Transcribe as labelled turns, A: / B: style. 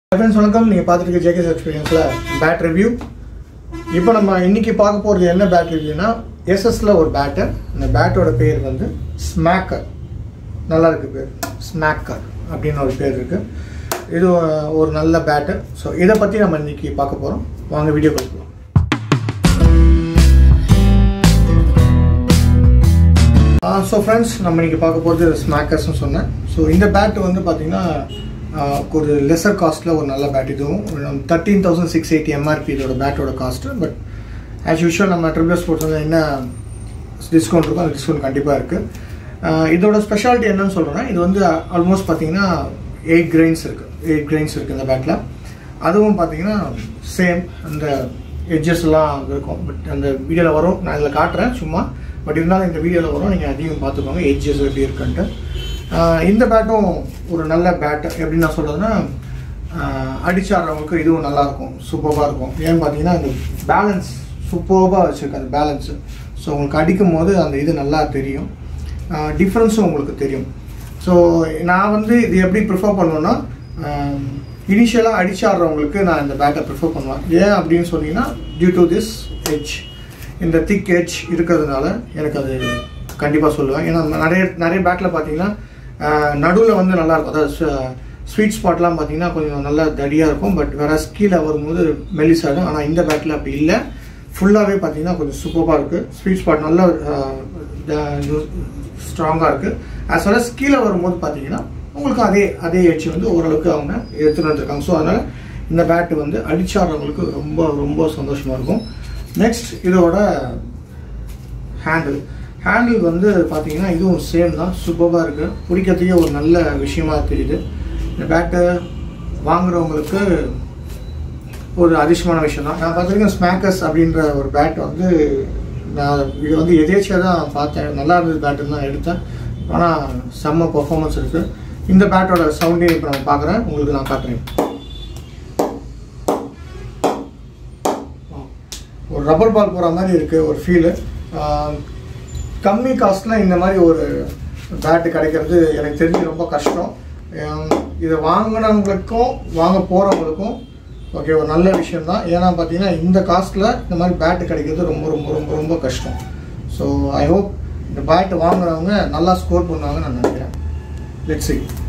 A: friends வணக்கம் நீங்கள் பார்த்துட்டு இருக்க ஜேகேஸ் எக்ஸ்பீரியன்ஸில் பேட் ரிவ்யூ இப்போ நம்ம இன்னைக்கு பார்க்க போகிறது என்ன பேட் ரிவ்யூனா எஸ்எஸ்ல ஒரு பேட்டு அந்த பேட்டோட பேர் வந்து ஸ்மாக்கர் நல்லா இருக்கு பேர் ஸ்மாக்கர் அப்படின்னு ஒரு பேர் இருக்கு இது ஒரு நல்ல பேட்டு ஸோ இதை பற்றி நம்ம இன்னைக்கு பார்க்க போகிறோம் வாங்க வீடியோ பார்க்கலாம் ஸோ ஃப்ரெண்ட்ஸ் நம்ம இன்னைக்கு பார்க்க போகிறது ஸ்மாக்கர்ஸ்னு சொன்னேன் ஸோ இந்த பேட் வந்து பார்த்தீங்கன்னா ஆஹ், ஒரு லெசர் காஸ்ட்டில் ஒரு நல்ல பேட் இதுவும் thirteen thousand six eighty MRP இதோட பேட்டோட காஸ்ட்டு பட் ஆஸ் யூஷுவல் நம்ம ட்ரிபிள் ஸ்போர்ட்ஸ் வந்து என்ன டிஸ்கவுண்ட் இருக்கோ அந்த டிஸ்கவுண்ட் கண்டிப்பாக இருக்குது இதோட ஸ்பெஷாலிட்டி என்னன்னு சொல்கிறேன்னா இது வந்து ஆல்மோஸ்ட் பார்த்தீங்கன்னா எயிட் கிரெயின்ஸ் இருக்குது எயிட் கிரெயின்ஸ் இருக்குது இந்த பேட்டில் அதுவும் பார்த்தீங்கன்னா சேம் அந்த எட்ஜஸ் எல்லாம் இருக்கும் பட் அந்த வீடியோவில் வரும் நான் இதில் காட்டுறேன் சும்மா பட் இருந்தாலும் இந்த வீடியோவில் வரும் நீங்கள் அதையும் பார்த்துக்கோங்க எட்ஜஸ் எப்படி இருக்குன்ட்டு ஆஹ் இந்த பேட்டும் ஒரு நல்ல பேட் எப்படி நான் சொல்கிறதுன்னா அடிச்சாடுறவங்களுக்கு இதுவும் நல்லாயிருக்கும் சூப்பராக இருக்கும் ஏன்னு பார்த்தீங்கன்னா இந்த பேலன்ஸ் சூப்பராக வச்சுருக்கு அந்த பேலன்ஸு ஸோ உங்களுக்கு அடிக்கும் போது அந்த இது நல்லா தெரியும் டிஃப்ரென்ஸும் உங்களுக்கு தெரியும் ஸோ நான் வந்து இது எப்படி ப்ரிஃபர் பண்ணுவேன்னா இனிஷியலாக அடிச்சாடுறவங்களுக்கு நான் இந்த பேட்டை ப்ரிஃபர் பண்ணுவேன் ஏன் அப்படின்னு சொன்னீங்கன்னா டியூ டு திஸ் எட்ஜ் இந்த திக் எட்ஜ் இருக்கிறதுனால எனக்கு அது கண்டிப்பாக சொல்லுவேன் ஏன்னா நிறைய நிறைய பேட்டில் பார்த்தீங்கன்னா நடுவில் வந்து நல்லா இருக்கும் அதாவது ஸ்வீட் ஸ்பாட்லாம் பார்த்தீங்கன்னா கொஞ்சம் நல்லா தடியாக இருக்கும் பட் வேற கீழே வரும்போது மெல்லிசாடும் ஆனால் இந்த பேட்டில் அப்படி இல்லை ஃபுல்லாகவே பார்த்தீங்கன்னா கொஞ்சம் சூப்பராக இருக்குது ஸ்வீட் ஸ்பாட் நல்லா ஸ்ட்ராங்காக இருக்குது ஆஸ் வெல் அஸ் கீழே வரும்போது பார்த்தீங்கன்னா உங்களுக்கு அதே அதே எட்ஜ் வந்து ஓரளவுக்கு அவங்க எடுத்துகிட்டு வந்திருக்காங்க ஸோ அதனால் இந்த பேட்டு வந்து அடிச்சாடுறவங்களுக்கு ரொம்ப ரொம்ப சந்தோஷமாக இருக்கும் நெக்ஸ்ட் இதோட ஹேண்டில் ஹேண்டில் வந்து பார்த்தீங்கன்னா இதுவும் சேம் தான் சூப்பராக இருக்குது பிடிக்கிறதுக்கே ஒரு நல்ல விஷயமா தெரியுது இந்த பேட்டை வாங்குறவங்களுக்கு ஒரு அதிர்ஷ்டமான விஷயம் தான் நான் பார்த்துருக்கேன் ஸ்மாக்கர்ஸ் அப்படின்ற ஒரு பேட் வந்து நான் இது வந்து எதேச்சியாக தான் பார்த்தேன் நல்லா இருந்தது பேட்டுன்னு தான் எடுத்தேன் ஆனால் செம்ம பர்ஃபார்மன்ஸ் இருக்குது இந்த பேட்டோட சவுண்டே இப்போ நான் பார்க்குறேன் உங்களுக்கு நான் காட்டுறேன் ஒரு ரப்பர் பால் போகிற மாதிரி இருக்குது ஒரு ஃபீலு கம்மி காஸ்ட்டில் இந்த மாதிரி ஒரு பேட்டு கிடைக்கிறது எனக்கு தெரிஞ்சு ரொம்ப கஷ்டம் ஆம், இதை வாங்கினவங்களுக்கும் வாங்க போகிறவங்களுக்கும் ஓகே ஒரு நல்ல விஷயம் தான் ஏன்னா பார்த்தீங்கன்னா இந்த காஸ்ட்டில் இந்த மாதிரி பேட்டு கிடைக்கிறது ரொம்ப ரொம்ப ரொம்ப ரொம்ப கஷ்டம் ஸோ ஐ ஹோப் இந்த பேட்டு வாங்குறவங்க நல்லா ஸ்கோர் பண்ணுவாங்கன்னு நான் நினைக்கிறேன் லெட்ஸ் see